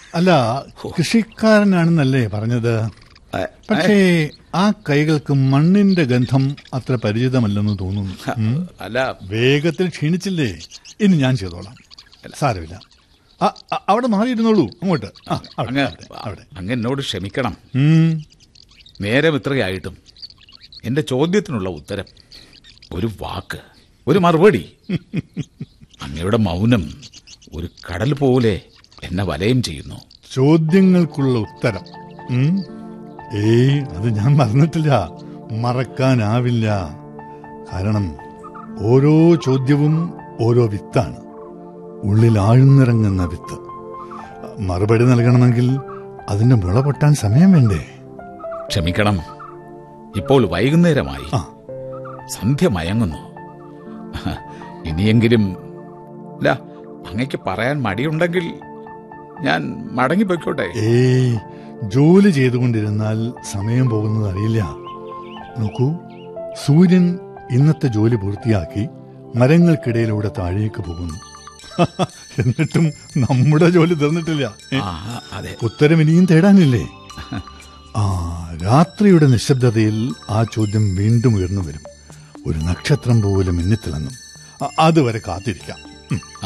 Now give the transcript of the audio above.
അല്ല കൃഷിക്കാരനാണെന്നല്ലേ പറഞ്ഞത് ഏ, പക്ഷേ ആ കൈകൾക്ക് മണ്ണിന്റെ ഗന്ധം അത്ര പരിചിതമല്ലെന്ന് തോന്നുന്നു ഉം. അല്ല വേഗത്തിൽ ക്ഷീണിച്ചില്ലേ ഇനി ഞാൻ ചെയ്തോളാം സാരമില്ല ആ, ആ, അവിടെ മാറിയിരുന്നോളൂ അങ്ങോട്ട് ആ, അവിടെ, അങ്ങ് അവിടെ, അവിടെ അങ്ങ് എന്നോട് ക്ഷമിക്കണം ഉം. നേരം ഇത്രയായിട്ടും എന്റെ ചോദ്യത്തിനുള്ള ഉത്തരം ഒരു വാക്ക് ഒരു മറുപടി അങ്ങയുടെ മൗനം ഒരു കടൽ പോലെ എന്നെ വലയം ചെയ്യുന്നു ചോദ്യങ്ങൾക്കുള്ള ഉത്തരം ഉം? ഏയ് അത് ഞാൻ മറന്നിട്ടില്ല മറക്കാനാവില്ല കാരണം ഓരോ ചോദ്യവും ഓരോ വിത്താണ് ഉള്ളിൽ ആഴ്ന്നിറങ്ങുന്ന വിത്ത് മറുപടി നൽകണമെങ്കിൽ അതിന്റെ മുള പൊട്ടാൻ സമയം വേണ്ടേ ക്ഷമിക്കണം ഇപ്പോൾ വൈകുന്നേരമായി ആ. സന്ധ്യ മയങ്ങുന്നു ഇനിയെങ്കിലും അല്ല അങ്ങയ്ക്ക് പറയാൻ മടിയുണ്ടെങ്കിൽ ഞാൻ മടങ്ങിപ്പോയിക്കോട്ടെ ഏയ് ജോലി ചെയ്തുകൊണ്ടിരുന്നാൽ സമയം പോകുന്നത് അറിയില്ല നോക്കൂ സൂര്യൻ ഇന്നത്തെ ജോലി പൂർത്തിയാക്കി മരങ്ങൾക്കിടയിലൂടെ താഴേക്ക് പോകുന്നു എന്നിട്ടും നമ്മുടെ ജോലി തീർന്നിട്ടില്ല ഏ, ആ അതെ ഉത്തരം ഇനിയും തേടാനില്ലേ ആ രാത്രിയുടെ നിശബ്ദതയിൽ ആ ചോദ്യം വീണ്ടും ഉയർന്നു വരും ഒരു നക്ഷത്രം പോലെ മിന്നിത്തിളങ്ങും അ- അതുവരെ കാത്തിരിക്കാം ഉം.